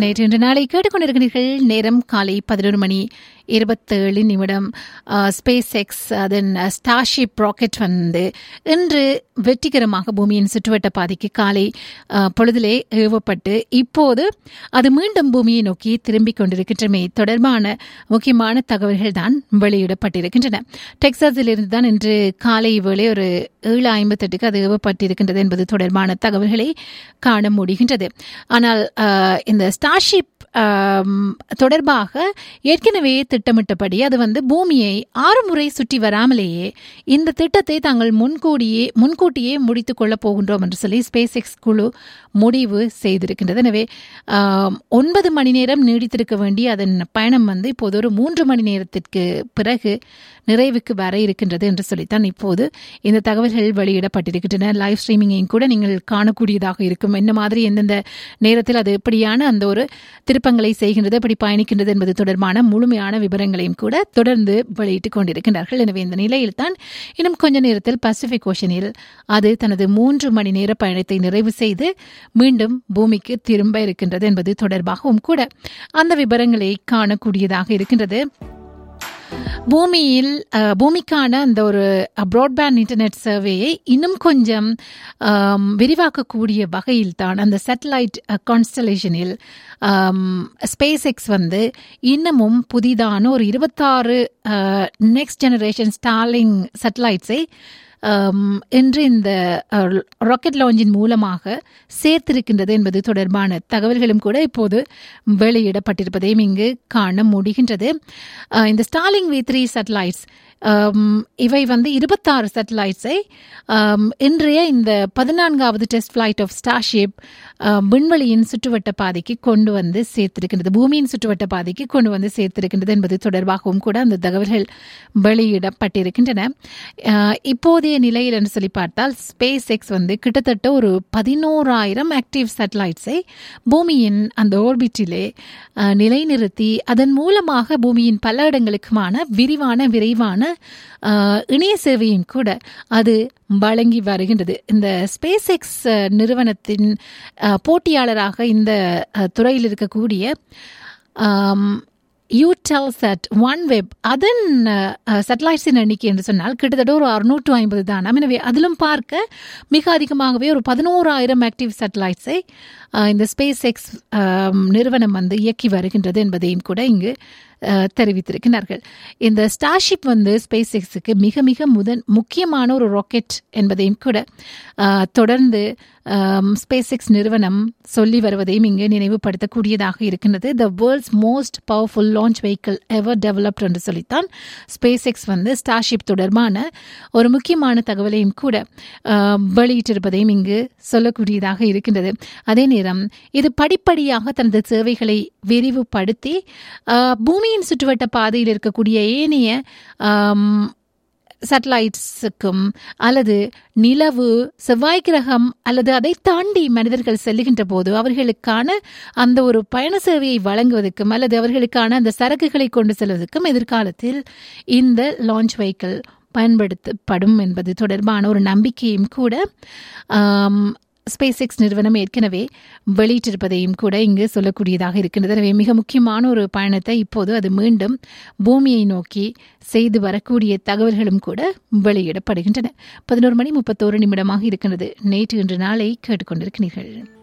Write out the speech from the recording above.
நேற்று இன்று நாளை கேட்டுக்கொண்டிருக்கிறீர்கள் நேரம் காலை பதினோரு மணி இருபத்தேழு நிமிடம் ஸ்பேஸ் எக்ஸ் அதன் ஸ்டார்ஷிப் ராக்கெட் வந்து இன்று வெற்றிகரமாக பூமியின் சுற்றுவட்ட பாதைக்கு காலை அஹ், பொழுதிலே ஏவப்பட்டு இப்போது அது மீண்டும் பூமியை நோக்கி திரும்பிக் கொண்டிருக்கின்றமை தொடர்பான முக்கியமான தகவல்கள் தான் வெளியிடப்பட்டிருக்கின்றன டெக்சாஸிலிருந்து தான் இன்று காலை வேளை ஒரு ஏழு ஐம்பத்தெட்டுக்கு அது ஏவப்பட்டிருக்கின்றது என்பது தொடர்பான தகவல்களை காண முடிகின்றது ஆனால் அஹ், இந்த ஸ்டார்ஷிப் ஆம், தொடர்பாக ஏற்கனவே திட்டமிட்டபடி அது வந்து பூமியை ஆறு முறை சுற்றி வராமலேயே இந்த திட்டத்தை தாங்கள் முன்கூடியே முன்கூட்டியே முடித்துக் கொள்ளப் போகின்றோம் என்று சொல்லி ஸ்பேஸ் எக்ஸ் குழு முடிவு செய்திருக்கின்றது எனவே ஆம், ஒன்பது மணி நேரம் நீடித்திருக்க வேண்டிய அதன் பயணம் வந்து இப்போது ஒரு மூன்று மணி நேரத்திற்கு பிறகு நிறைவுக்கு வர இருக்கின்றது என்று சொல்லித்தான் இப்போது இந்த தகவல்கள் வெளியிடப்பட்டிருக்கின்றன லைவ் ஸ்ட்ரீமிங்கையும் கூட நீங்கள் காணக்கூடியதாக இருக்கும் என்ன மாதிரி எந்தெந்த நேரத்தில் அது எப்படியான அந்த ஒரு திருப்பங்களை செய்கின்றது எப்படி பயணிக்கின்றது என்பது தொடர்பான முழுமையான விவரங்களையும் கூட தொடர்ந்து வெளியிட்டுக் கொண்டிருக்கின்றார்கள் எனவே இந்த நிலையில் தான் இன்னும் கொஞ்ச நேரத்தில் பசிபிக் ஓஷனில் அது தனது மூன்று மணி நேர பயணத்தை நிறைவு செய்து மீண்டும் பூமிக்கு திரும்ப இருக்கின்றது என்பது தொடர்பாகவும் கூட அந்த விவரங்களை காணக்கூடியதாக இருக்கின்றது பூமியில் அஹ், பூமிக்கான அந்த ஒரு ப்ராட்பேண்ட் இன்டர்நெட் சேவையை இன்னும் கொஞ்சம் ஆம், விரிவாக்கக்கூடிய வகையில் தான் அந்த சேட்டலைட் கான்ஸ்டலேஷனில் ஸ்பேஸ் எக்ஸ் வந்து இன்னமும் புதிதான ஒரு இருபத்தாறு நெக்ஸ்ட் ஜெனரேஷன் ஸ்டார்லிங் சேட்டலைட்ஸை ஆம், இன்று இந்த ராக்கெட் லான்ச்சின் மூலமாக சேர்த்திருக்கின்றது என்பது தொடர்பான தகவல்களும் கூட இப்போது வெளியிடப்பட்டிருப்பதையும் இங்கு காண முடிகின்றது அஹ், இந்த ஸ்டாலிங் வி த்ரீ சேட்டலைட்ஸ் இவை வந்து இருபத்தாறு சேட்டலைட்ஸை இன்றைய இந்த பதினான்காவது டெஸ்ட் ஃபிளைட் ஆஃப் ஸ்டார்ஷிப் விண்வெளியின் சுற்றுவட்ட பாதைக்கு கொண்டு வந்து சேர்த்திருக்கின்றது பூமியின் சுற்றுவட்ட பாதைக்கு கொண்டு வந்து சேர்த்திருக்கின்றது என்பது தொடர்பாகவும் கூட அந்த தகவல்கள் வெளியிடப்பட்டிருக்கின்றன அஹ், இப்போதைய நிலையில் என்று சொல்லி பார்த்தால் ஸ்பேஸ் எக்ஸ் வந்து கிட்டத்தட்ட ஒரு பதினோராயிரம் ஆக்டிவ் சேட்டலைட்ஸை பூமியின் அந்த ஓர்பிட்டிலே அஹ், நிலைநிறுத்தி அதன் மூலமாக பூமியின் பல இடங்களுக்குமான விரிவான விரைவான அஹ், இணைய சேவையும் கூட அது வழங்கி வருகின்றது இந்த ஸ்பேஸ் எக்ஸ் நிறுவனத்தின் அஹ், போட்டியாளராக இந்த அஹ், துறையில் இருக்கக்கூடிய யூடெல் செட் ஒன் வெப் அதன் சேட்டலைட்ஸின் எண்ணிக்கை என்று சொன்னால் கிட்டத்தட்ட ஒரு அறுநூற்று ஐம்பது தான் எனவே அதிலும் பார்க்க மிக அதிகமாகவே ஒரு பதினோராயிரம் ஆக்டிவ் சேட்டலைட்ஸை இந்த ஸ்பேஸ் எக்ஸ் நிறுவனம் வந்து இயக்கி வருகின்றது என்பதையும் கூட இங்கு அஹ், தெரிவித்திருக்கிறார்கள் இந்த ஸ்டார்ஷிப் வந்து ஸ்பேஸ் எக்ஸுக்கு மிக மிக முதன் முக்கியமான ஒரு ராக்கெட் என்பதையும் கூட அஹ், தொடர்ந்து ஸ்பேஸ் எக்ஸ் நிறுவனம் சொல்லி வருவதையும் இங்கு நினைவுபடுத்தக்கூடியதாக இருக்கின்றது the world's most powerful launch vehicle ever developed என்று சொல்லித்தான் ஸ்பேஸ் எக்ஸ் வந்து ஸ்டார்ஷிப் தொடர்பான ஒரு முக்கியமான தகவலையும் கூட அஹ், வெளியிட்டிருப்பதையும் இங்கு சொல்லக்கூடியதாக இருக்கின்றது அதே நேரம் இது படிப்படியாக தனது சேவைகளை விரிவுபடுத்தி அஹ், பூமியின் சுற்றுவட்ட பாதையில் இருக்கக்கூடிய ஏனைய ஆம், சேட்டலைட்ஸுக்கும் அல்லது நிலவு செவ்வாய் கிரகம் அல்லது அதை தாண்டி மனிதர்கள் செல்லுகின்ற போது அவர்களுக்கான அந்த ஒரு பயண சேவையை வழங்குவதற்கும் அல்லது அவர்களுக்கான அந்த சரக்குகளை கொண்டு செல்வதற்கும் எதிர்காலத்தில் இந்த லான்ச் வெஹிக்கிள் பயன்படுத்தப்படும் என்பது தொடர்பான ஒரு நம்பிக்கையும் கூட ஆம், ஸ்பேஸ் எக்ஸ் நிறுவனம் ஏற்கனவே வெளியிட்டிருப்பதையும் கூட இங்கு சொல்லக்கூடியதாக இருக்கின்றது எனவே மிக முக்கியமான ஒரு பயணத்தை இப்போது அது மீண்டும் பூமியை நோக்கி செய்து வரக்கூடிய தகவல்களும் கூட வெளியிடப்படுகின்றன பதினோரு மணி முப்பத்தோரு நிமிடமாக இருக்கின்றது நேற்று இன்று நாளை கேட்டுக்கொண்டிருக்கிறீர்கள்